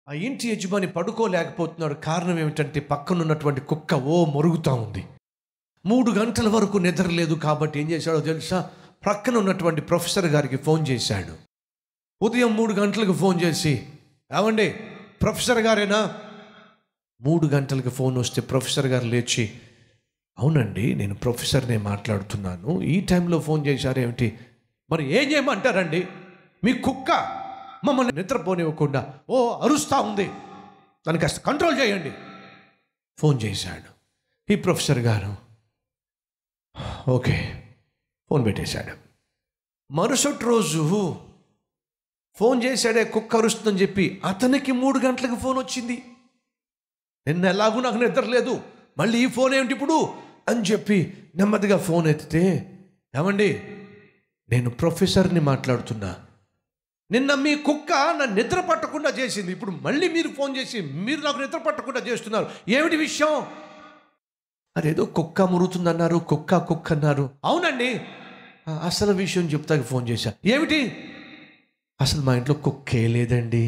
ఆ ఇంటి యజమాని పడుకోలేకపోతున్నాడు కారణం ఏమిటంటే పక్కన ఉన్నటువంటి కుక్క ఓ మరుగుతూ ఉంది మూడు గంటల వరకు నిద్ర లేదు కాబట్టి ఏం చేశాడో తెలుసా ప్రక్కన ఉన్నటువంటి ప్రొఫెసర్ గారికి ఫోన్ చేశాడు ఉదయం మూడు గంటలకు ఫోన్ చేసి ఏమండి ప్రొఫెసర్ గారేనా మూడు గంటలకు ఫోన్ వస్తే ప్రొఫెసర్ గారు లేచి అవునండి నేను ప్రొఫెసర్నే మాట్లాడుతున్నాను ఈ టైంలో ఫోన్ చేశారేమిటి మరి ఏం చేయమంటారండి మీ కుక్క మమ్మల్ని నిద్రపోనివ్వకుండా ఓ అరుస్తూ ఉంది దాన్ని కాస్త కంట్రోల్ చేయండి ఫోన్ చేశాడు ఈ ప్రొఫెసర్ గారు ఓకే ఫోన్ పెట్టేశాడు మరుసటి రోజు ఫోన్ చేశాడే కుక్క అరుస్తుందని చెప్పి అతనికి మూడు గంటలకు ఫోన్ వచ్చింది నిన్న ఎలాగూ నాకు నిద్ర లేదు మళ్ళీ ఈ ఫోన్ ఏమిటి ఇప్పుడు అని చెప్పి నెమ్మదిగా ఫోన్ ఎత్తితే ఏమండి నేను ప్రొఫెసర్ని మాట్లాడుతున్నా నిన్న మీ కుక్క నా నిద్ర పట్టకుండా చేసింది ఇప్పుడు మళ్ళీ మీరు ఫోన్ చేసి మీరు నాకు నిద్ర పట్టకుండా చేస్తున్నారు ఏమిటి విషయం అదేదో కుక్క మురుగుతుందన్నారు కుక్క కుక్క అన్నారు అవునండి ఆ, అసలు విషయం చెప్తాకి ఫోన్ చేశా ఏమిటి అసలు మా ఇంట్లో కుక్కే లేదండి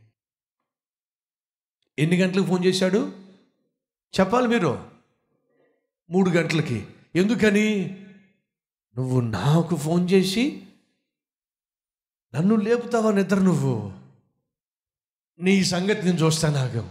ఎన్ని గంటలకు ఫోన్ చేశాడు చెప్పాలి మీరు మూడు గంటలకి ఎందుకని నువ్వు నాకు ఫోన్ చేసి నన్ను లేపుతావా నిద్ర నువ్వు నీ సంగతి నేను చూస్తాను నాకు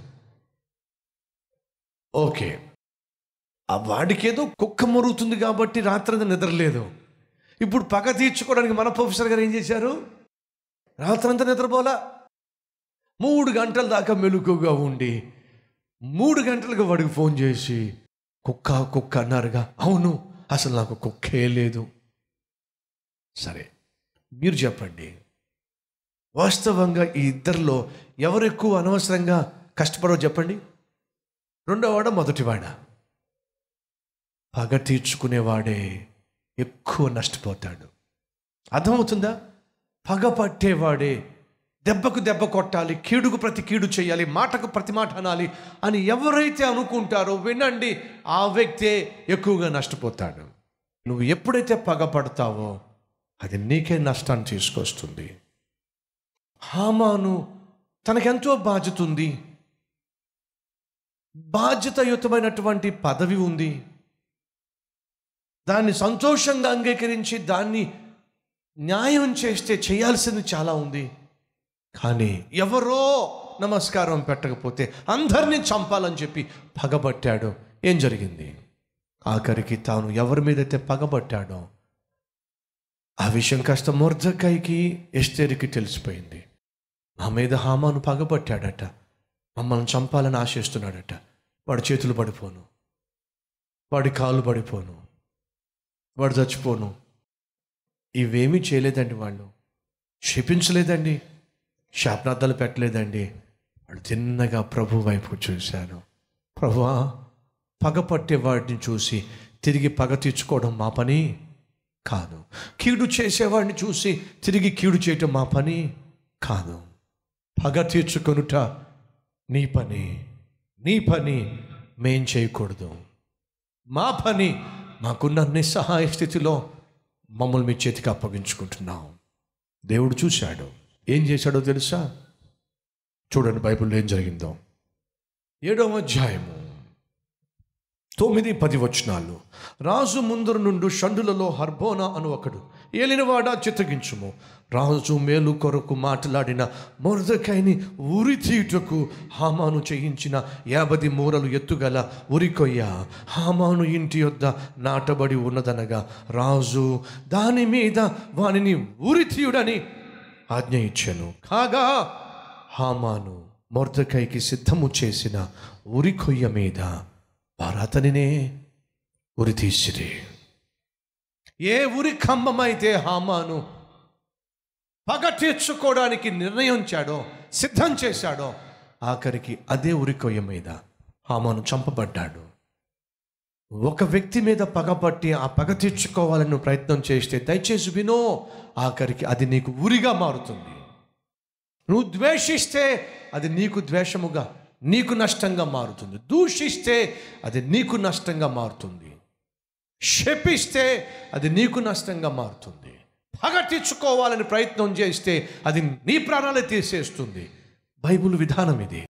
ఓకే ఆ వాడికేదో కుక్క మరుగుతుంది కాబట్టి రాత్రి నిద్ర లేదు ఇప్పుడు పగ తీర్చుకోవడానికి మన ప్రొఫెసర్ గారు ఏం చేశారు రాత్రంతా నిద్రపోలా మూడు గంటల దాకా మెలకుగా ఉండి మూడు గంటలకు వాడికి ఫోన్ చేసి కుక్క కుక్క అన్నారుగా అవును అసలు నాకు కుక్కే లేదు సరే మీరు చెప్పండి వాస్తవంగా ఈ ఇద్దరిలో ఎవరు ఎక్కువ అనవసరంగా కష్టపడో చెప్పండి రెండోవాడ మొదటివాడా పగ తీర్చుకునేవాడే ఎక్కువ నష్టపోతాడు అర్థమవుతుందా పగ పట్టేవాడే దెబ్బకు దెబ్బ కొట్టాలి కీడుకు ప్రతి కీడు చేయాలి మాటకు ప్రతి మాట అనాలి అని ఎవరైతే అనుకుంటారో వినండి ఆ వ్యక్తే ఎక్కువగా నష్టపోతాడు నువ్వు ఎప్పుడైతే పగ పడతావో అది నీకే నష్టాన్ని తీసుకొస్తుంది హామాను తనకెంతో బాధ్యత ఉంది బాధ్యతయుతమైనటువంటి పదవి ఉంది దాన్ని సంతోషంగా అంగీకరించి దాన్ని న్యాయం చేస్తే చేయాల్సింది చాలా ఉంది కానీ ఎవరో నమస్కారం పెట్టకపోతే అందరినీ చంపాలని చెప్పి పగబట్టాడు ఏం జరిగింది ఆఖరికి తాను ఎవరి మీదైతే పగబట్టాడో ఆ విషయం కాస్త మొర్జకాయకి ఎస్తేరికి తెలిసిపోయింది మా మీద హామాను పగబట్టాడట మమ్మల్ని చంపాలని ఆశిస్తున్నాడట వాడి చేతులు పడిపోను వాడి కాళ్ళు పడిపోను వాడు చచ్చిపోను ఇవేమీ చేయలేదండి వాళ్ళు క్షిపించలేదండి శాపనార్థాలు పెట్టలేదండి వాడు తిన్నగా ప్రభు వైపు చూశాను ప్రభువా పగ పట్టే వాడిని చూసి తిరిగి పగ తీర్చుకోవడం మా పని కాదు కీడు చేసేవాడిని చూసి తిరిగి కీడు చేయటం మా పని కాదు పగ తీర్చుకొనుట నీ పని నీ పని మేం చేయకూడదు మా పని మాకున్న నిస్సహాయ స్థితిలో మమ్మల్ని మీ చేతికి అప్పగించుకుంటున్నాం దేవుడు చూశాడు ఏం చేశాడో తెలుసా చూడండి బైబిల్లో ఏం జరిగిందో ఏడవ అధ్యాయము తొమ్మిది పది వచనాలు రాజు ముందరు నుండి షండులలో హర్బోనా అను ఒకడు ఏలినవాడా చిత్తగించుము రాజు మేలు కొరకు మాట్లాడిన మొరదకాయని ఉరి తీయుటకు హామాను చేయించిన యాభది మూరలు ఎత్తుగల ఉరికొయ్య హామాను ఇంటి యొద్ద నాటబడి ఉన్నదనగా రాజు దాని మీద వానిని ఉరి తీయుడని ఆజ్ఞ ఇచ్చాను కాగా హామాను మొర్దకైకి సిద్ధము చేసిన ఉరి కొయ్య మీద వారు అతనినే ఉరి తీసిరి ఏ ఉరి కంబమైతే హామాను పగ తీర్చుకోవడానికి నిర్ణయించాడో సిద్ధం చేశాడో ఆఖరికి అదే ఉరి కొయ్య మీద హామాను చంపబడ్డాడు ఒక వ్యక్తి మీద పగపట్టి ఆ పగ తీర్చుకోవాలని నువ్వు ప్రయత్నం చేస్తే దయచేసి వినో ఆఖరికి అది నీకు ఉరిగా మారుతుంది నువ్వు ద్వేషిస్తే అది నీకు ద్వేషముగా నీకు నష్టంగా మారుతుంది దూషిస్తే అది నీకు నష్టంగా మారుతుంది శపిస్తే అది నీకు నష్టంగా మారుతుంది పగ తీర్చుకోవాలని ప్రయత్నం చేస్తే అది నీ ప్రాణాలే తీసేస్తుంది బైబుల్ విధానం ఇది